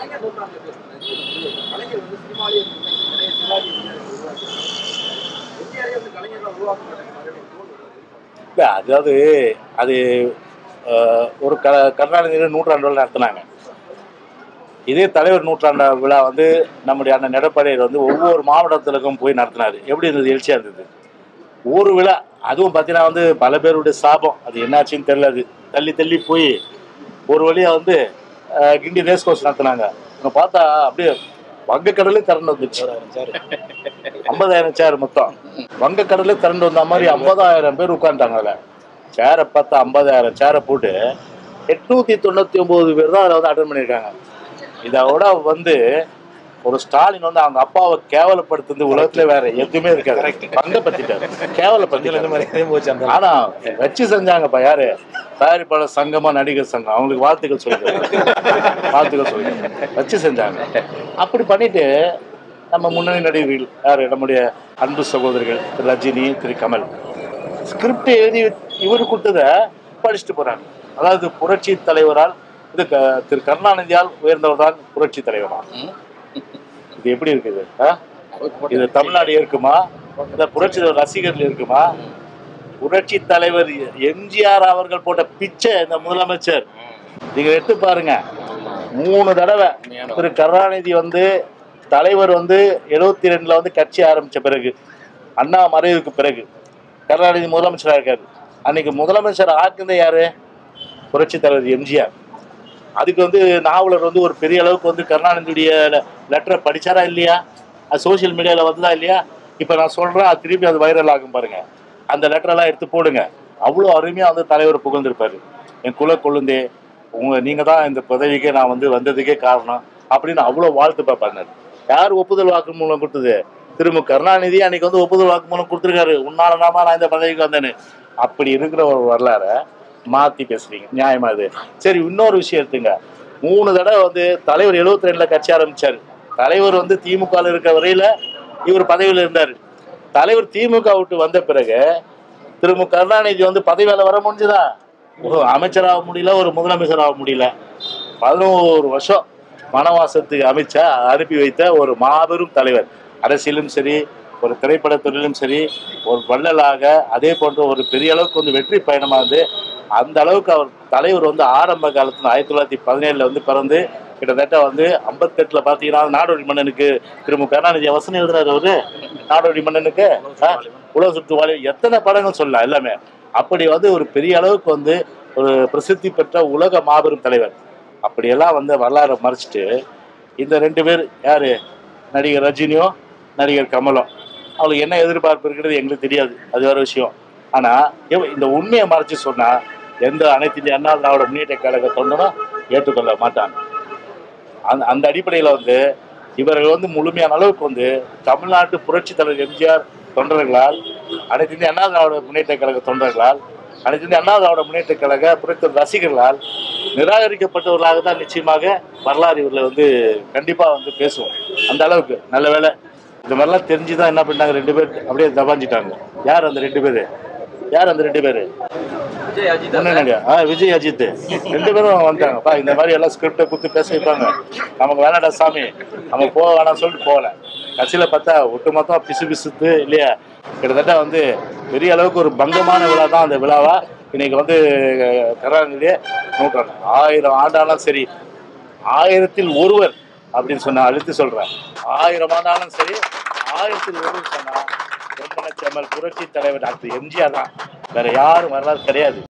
கலைஞர் நூற்றாண்டுல பேசுறேன் கலைஞர் வந்து சினிமாலேயே இருந்து நிறைய சிவாஜி உருவாக்கி எம்ஜிஆரே வந்து கலைஞர் தான் உருவாக்க மாட்டாங்க மாதிரி ஒரு தோல் வருது. இல்லை அதாவது அது அஹ், ஒரு க கருணாநிதி நூற்றாண்டு விழா நடத்தினாங்க இதே தலைவர் நூற்றாண்டு விழா வந்து நம்முடைய அண்ணன் எடப்பாடியார் வந்து ஒவ்வொரு மாவட்டத்திலுக்கும் போய் நடத்தினார் எப்படி இருந்தது எழுச்சியாக இருந்தது ஒரு விழா அதுவும் பார்த்தீங்கன்னா வந்து பல பேருடைய சாபம் அது என்னாச்சுன்னு தெரியல அது தள்ளி தள்ளி போய் ஒரு வழியாக வந்து அஹ், கிண்டி ரேஸ் கோர்ஸ் நடத்தினாங்க அங்கே பார்த்தா அப்படியே வங்கக்கடலே திறந்து வந்துச்சு ஐம்பதாயிரம் சேர் மொத்தம் வங்கக்கடலே திறந்து வந்த மாதிரி ஐம்பதாயிரம் பேர் உட்காந்துட்டாங்க அதில் சேரை பார்த்தா ஐம்பதாயிரம் சேரை போட்டு எட்நூத்தி தொண்ணூத்தி ஒன்பது பேர் தான் அதில் வந்து அட்டன் பண்ணியிருக்காங்க இதோட வந்து ஒரு ஸ்டாலின் வந்து அவங்க அப்பாவை கேவலப்படுத்துறது உலகத்துல வேற எதுவுமே இருக்காது பங்க பத்திட்டாரு கேவலப்படுத்திட்டாரு ஆனா வச்சு செஞ்சாங்கப்பா யாரு தயாரிப்பாளர் சங்கமா நடிகர் சங்கம் அவங்களுக்கு வாழ்த்துக்கள் சொல்லிக்கிறேன் வாழ்த்துக்கள் சொல்லிக்கிறேன் வச்சு செஞ்சாங்க அப்படி பண்ணிட்டு நம்ம முன்னணி நடிகர்கள் யாரு நம்முடைய அன்பு சகோதரர்கள் திரு ரஜினி திரு கமல் ஸ்கிரிப்ட் எழுதி இவர் கொடுத்ததை படிச்சுட்டு போறாங்க அதாவது புரட்சி தலைவரால் இது க- திரு கருணாநிதியால் உயர்ந்தவர் தான் புரட்சி தலைவரா இது எப்படி இருக்குது ஆ? இது தமிழ்நாடு இருக்குமா இந்த புரட்சி தலைவர் ரசிகர்கள் இருக்குமா புரட்சி தலைவர் எம்ஜிஆர் அவர்கள் போட்ட பிச்சை இந்த முதலமைச்சர் நீங்க எடுத்து பாருங்க மூணு தடவை திரு கருணாநிதி வந்து தலைவர் வந்து எழுபத்தி ரெண்டுல வந்து கட்சி ஆரம்பிச்ச பிறகு அண்ணா மறைவுக்கு பிறகு கருணாநிதி முதலமைச்சராக இருக்காரு அன்னைக்கு முதலமைச்சர் ஆக்குனது யாரு புரட்சி தலைவர் எம்ஜிஆர் அதுக்கு வந்து நாவலர் வந்து ஒரு பெரிய அளவுக்கு வந்து கருணாநிதியுடைய லெட்டரை படிச்சாரா இல்லையா அது சோஷியல் மீடியாவில் வந்ததா இல்லையா இப்போ நான் சொல்கிறேன் அது திருப்பி அது வைரல் ஆகும் பாருங்க அந்த லெட்டரெல்லாம் எடுத்து போடுங்க அவ்வளோ அருமையாக வந்து தலைவர் புகழ்ந்திருப்பாரு என் குல கொழுந்தே உங்க நீங்கள் தான் இந்த பதவிக்கே நான் வந்து வந்ததுக்கே காரணம் அப்படின்னு அவ்வளோ வாழ்த்து பார்ப்பாரு யார் ஒப்புதல் வாக்கு மூலம் கொடுத்தது திரும்ப கருணாநிதி அன்னைக்கு வந்து ஒப்புதல் வாக்கு மூலம் கொடுத்துருக்காரு உன்னால நாம நான் இந்த பதவிக்கு வந்தேன்னு அப்படி இருக்கிற ஒரு வரலாற மாத்தி பேசுறீங்க நியாயமா இது சரி இன்னொரு விஷயம் எடுத்துங்க மூணு தடவை வந்து தலைவர் 72 ரெண்டுல கட்சி ஆரம்பிச்சாரு தலைவர் வந்து திமுக ல இருக்க வரையில இவர் பதவியில இருந்தாரு தலைவர் திமுக விட்டு வந்த பிறகு திரும்ப கருணாநிதி வந்து பதவியில வர முடிஞ்சுதா ஒரு அமைச்சராக முடியல ஒரு முதலமைச்சராக முடியல பதினோரு வருஷம் வனவாசத்துக்கு அமைச்சா அனுப்பி வைத்த ஒரு மாபெரும் தலைவர் அரசியலும் சரி ஒரு திரைப்படத்துறையிலும் சரி ஒரு வள்ளலாக அதே போன்ற ஒரு பெரிய அளவுக்கு வந்து வெற்றி பயணமாக வந்து அந்த அளவுக்கு அவர் தலைவர் வந்து ஆரம்ப காலத்துல ஆயிரத்தி தொள்ளாயிரத்தி பதினேழுல வந்து பிறந்து கிட்டத்தட்ட வந்து ஐம்பத்தெட்டுல பார்த்தீங்கன்னா நாடோடி மன்னனுக்கு திரும்ப கருணாநிதி வசனம் எழுதுறாரு அவரு நாடோடி மன்னனுக்கு ஆ, உலக சுற்றுவாளி எத்தனை படங்கள் சொல்லலாம் எல்லாமே அப்படி வந்து ஒரு பெரிய அளவுக்கு வந்து ஒரு பிரசித்தி பெற்ற உலக மாபெரும் தலைவர் அப்படியெல்லாம் வந்து வரலாறை மறைச்சிட்டு இந்த ரெண்டு பேர் யாரு நடிகர் ரஜினியும் நடிகர் கமலும் அவங்களுக்கு என்ன எதிர்பார்ப்பு இருக்கிறது எங்களுக்கு தெரியாது அது வேற விஷயம் ஆனா எவ- இந்த உண்மையை மறைச்சு சொன்னா எந்த அனைத்து இந்திய அண்ணா திராவிட முன்னேற்ற கழக தொண்டனும் ஏற்றுக்கொள்ள மாட்டாங்க அந்த அந்த அடிப்படையில் வந்து இவர்கள் வந்து முழுமையான அளவுக்கு வந்து தமிழ்நாட்டு புரட்சி தலைவர் எம்ஜிஆர் தொண்டர்களால் அனைத்து இந்திய அண்ணா திராவிட முன்னேற்ற கழக தொண்டர்களால் அனைத்து இந்திய அண்ணா திராவிட முன்னேற்ற கழக புரட்சி ரசிகர்களால் நிராகரிக்கப்பட்டவர்களாக தான் நிச்சயமாக வரலாறு இவர்களை வந்து கண்டிப்பா வந்து பேசுவோம் அந்த அளவுக்கு நல்ல வேளை இந்த மாதிரிலாம் தெரிஞ்சு தான் என்ன பண்ணாங்க ரெண்டு பேர் அப்படியே தபாஞ்சிட்டாங்க யார் அந்த ரெண்டு பேர் யார் அந்த ரெண்டு பேர் விஜய் அஜித் என்னங்க ஆ விஜய் அஜித் ரெண்டு பேரும் வந்துட்டாங்கப்பா இந்த மாதிரி எல்லாம் ஸ்கிரிப்டை கொடுத்து பேச வைப்பாங்க நமக்கு வேணாடா சாமி நம்ம போக வேணாம்னு சொல்லிட்டு போகல கடைசியில் பார்த்தா ஒட்டுமொத்தமா பிசு பிசுத்து இல்லையா கிட்டத்தட்ட வந்து பெரிய அளவுக்கு ஒரு பங்கமான விழா தான் அந்த விழாவா இன்னைக்கு வந்து அஹ், கருணாநிதியே நூற்றாண்டு ஆயிரம் ஆண்டாலும் சரி ஆயிரத்தில் ஒருவர் அப்படின்னு சொன்னா அழுத்தி சொல்றேன் ஆயிரம் ஆண்டாலும் சரி ஆயிரத்தில் ஒருவர் சொன்னா பொன்மனச்செம்மல் புரட்சி தலைவர் டாக்டர் எம்ஜிஆர் தான் வேற யாரும் வரலாறு கிடையாது